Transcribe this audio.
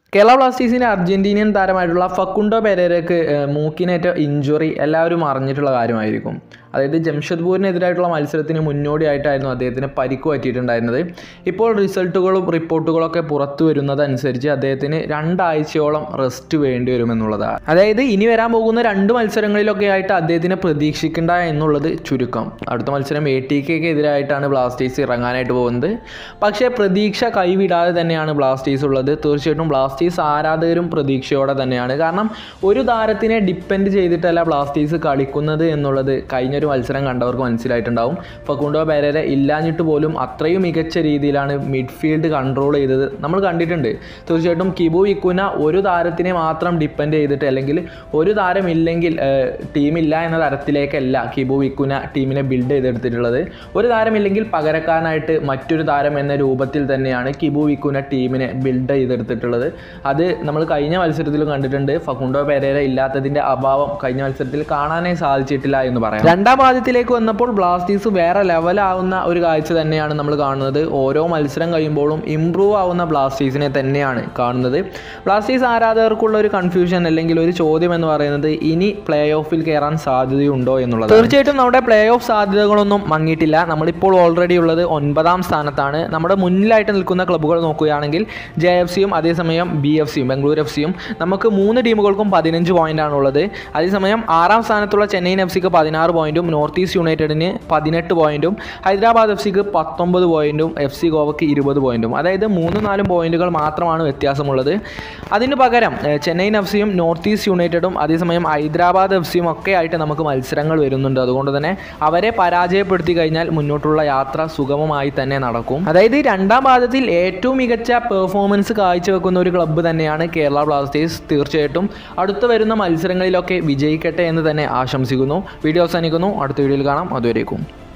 കേരള ബ്ലാസ്റ്റേഴ്സിൻ്റെ അർജന്റീനിയൻ താരമായിട്ടുള്ള ഫക്കുണ്ടോ പെരേരക്ക് ഏഹ്, മൂക്കിനേറ്റ ഇഞ്ചുറി എല്ലാവരും അറിഞ്ഞിട്ടുള്ള കാര്യമായിരിക്കും അതായത് ജംഷഡ്പൂരിനെതിരായിട്ടുള്ള മത്സരത്തിന് മുന്നോടിയായിട്ടായിരുന്നു അദ്ദേഹത്തിന് പരിക്ക് പറ്റിയിട്ടുണ്ടായിരുന്നത് ഇപ്പോൾ റിസൾട്ടുകളും റിപ്പോർട്ടുകളൊക്കെ പുറത്തു വരുന്നതനുസരിച്ച് അദ്ദേഹത്തിന് രണ്ടാഴ്ചയോളം റെസ്റ്റ് വേണ്ടി വരുമെന്നുള്ളതാണ് അതായത് ഇനി വരാൻ പോകുന്ന രണ്ട് മത്സരങ്ങളിലൊക്കെ ആയിട്ട് അദ്ദേഹത്തിനെ പ്രതീക്ഷിക്കേണ്ട എന്നുള്ളത് ചുരുക്കം അടുത്ത മത്സരം എ ടി കെക്ക് എതിരായിട്ടാണ് ബ്ലാസ്റ്റേഴ്സ് ഇറങ്ങാനായിട്ട് പോകുന്നത് പക്ഷേ പ്രതീക്ഷ കൈവിടാതെ തന്നെയാണ് ബ്ലാസ്റ്റേഴ്സ് ഉള്ളത് തീർച്ചയായിട്ടും ബ്ലാസ്റ്റേഴ്സ് ആരാധകരും പ്രതീക്ഷയോടെ തന്നെയാണ് കാരണം ഒരു താരത്തിനെ ഡിപ്പെൻഡ് ചെയ്തിട്ടല്ല ബ്ലാസ്റ്റേഴ്സ് കളിക്കുന്നത് എന്നുള്ളത് കഴിഞ്ഞൊരു മത്സരം കണ്ടവർക്ക് മനസ്സിലായിട്ടുണ്ടാവും ഫക്കുണ്ടോ പെരേര ഇല്ലാഞ്ഞിട്ട് പോലും അത്രയും മികച്ച രീതിയിലാണ് മിഡ്ഫീൽഡ് കൺട്രോൾ ചെയ്തത് നമ്മൾ കണ്ടിട്ടുണ്ട് തീർച്ചയായിട്ടും കിബു ഇക്കുന ഒരു താരത്തിനെ മാത്രം ഡിപ്പെൻഡ് ചെയ്തിട്ട് അല്ലെങ്കിൽ ഒരു താരം ഇല്ലെങ്കിൽ ടീമില്ല എന്ന തരത്തിലേക്കല്ല കിബു ഇക്കുന ടീമിനെ ബിൽഡ് ചെയ്തെടുത്തിട്ടുള്ളത് ഒരു താരമില്ലെങ്കിൽ പകരക്കാരനായിട്ട് മറ്റൊരു താരം എന്ന രൂപത്തിൽ തന്നെയാണ് കിബു ഇക്കുന ടീമിനെ ബിൽഡ് ചെയ്തെടുത്തിട്ടുള്ളത് അത് നമ്മൾ കഴിഞ്ഞ മത്സരത്തിലും കണ്ടിട്ടുണ്ട് ഫക്കുണ്ടോ പെരേര ഇല്ലാത്തതിൻ്റെ അഭാവം കഴിഞ്ഞ മത്സരത്തിൽ കാണാനേ സാധിച്ചിട്ടില്ല എന്ന് പറയാം രണ്ടാം പാദത്തിലേക്ക് വന്നപ്പോൾ ബ്ലാസ്റ്റേഴ്സ് വേറെ ലെവലാവുന്ന ഒരു കാഴ്ച തന്നെയാണ് നമ്മൾ കാണുന്നത് ഓരോ മത്സരം കഴിയുമ്പോഴും ഇമ്പ്രൂവ് ആവുന്ന ബ്ലാസ്റ്റേഴ്സിനെ തന്നെയാണ് കാണുന്നത് ബ്ലാസ്റ്റേഴ്സ് ആരാധകർക്കുള്ള ഒരു കൺഫ്യൂഷൻ അല്ലെങ്കിൽ ഒരു ചോദ്യം എന്ന് പറയുന്നത് ഇനി പ്ലേ ഓഫിൽ കയറാൻ സാധ്യതയുണ്ടോ എന്നുള്ളത് തീർച്ചയായിട്ടും നമ്മുടെ പ്ലേ ഓഫ് സാധ്യതകളൊന്നും മങ്ങിയിട്ടില്ല നമ്മളിപ്പോൾ ഓൾറെഡി ഉള്ളത് ഒൻപതാം സ്ഥാനത്താണ് നമ്മുടെ മുന്നിലായിട്ട് നിൽക്കുന്ന ക്ലബ്ബുകൾ നോക്കുകയാണെങ്കിൽ ജെ എഫ് സിയും അതേസമയം ബി എഫ് സിയും ബംഗളൂരു എഫ് സിയും നമുക്ക് മൂന്ന് ടീമുകൾക്കും പതിനഞ്ച് പോയിൻ്റാണ് ഉള്ളത് അതേസമയം ആറാം സ്ഥാനത്തുള്ള ചെന്നൈയിൻ എഫ് സിക്ക് പതിനാറ് പോയിൻറ്റും നോർത്ത് ഈസ്റ്റ് യുണൈറ്റഡിന് പതിനെട്ട് പോയിൻറ്റും ഹൈദരാബാദ് എഫ് സിക്ക് പത്തൊമ്പത് പോയിൻറ്റും എഫ് സി ഗോവയ്ക്ക് ഇരുപത് പോയിൻറ്റും അതായത് മൂന്നും നാലും പോയിൻറ്റുകൾ മാത്രമാണ് വ്യത്യാസമുള്ളത് അതിന് പകരം ഏഹ്, ചെന്നൈയിൻ എഫ് സിയും നോർത്ത് ഈസ്റ്റ് യുണൈറ്റഡും അതേസമയം ഹൈദരാബാദ് എഫ് സിയും ഒക്കെ ആയിട്ട് നമുക്ക് മത്സരങ്ങൾ വരുന്നുണ്ട് അതുകൊണ്ട് തന്നെ അവരെ പരാജയപ്പെടുത്തി കഴിഞ്ഞാൽ മുന്നോട്ടുള്ള യാത്ര സുഗമമായി തന്നെ നടക്കും അതായത് രണ്ടാം പാദത്തിൽ ഏറ്റവും മികച്ച പെർഫോമൻസ് കാഴ്ചവെക്കുന്ന ഒരു ക്ലബ്ബ് തന്നെയാണ് കേരള ബ്ലാസ്റ്റേഴ്സ് തീർച്ചയായിട്ടും അടുത്ത വരുന്ന മത്സരങ്ങളിലൊക്കെ വിജയിക്കട്ടെ എന്ന് തന്നെ ആശംസിക്കുന്നു വീഡിയോ അവസാനിക്കുന്നു അടുത്ത വീഡിയോയിൽ കാണാം അതുവരേക്കും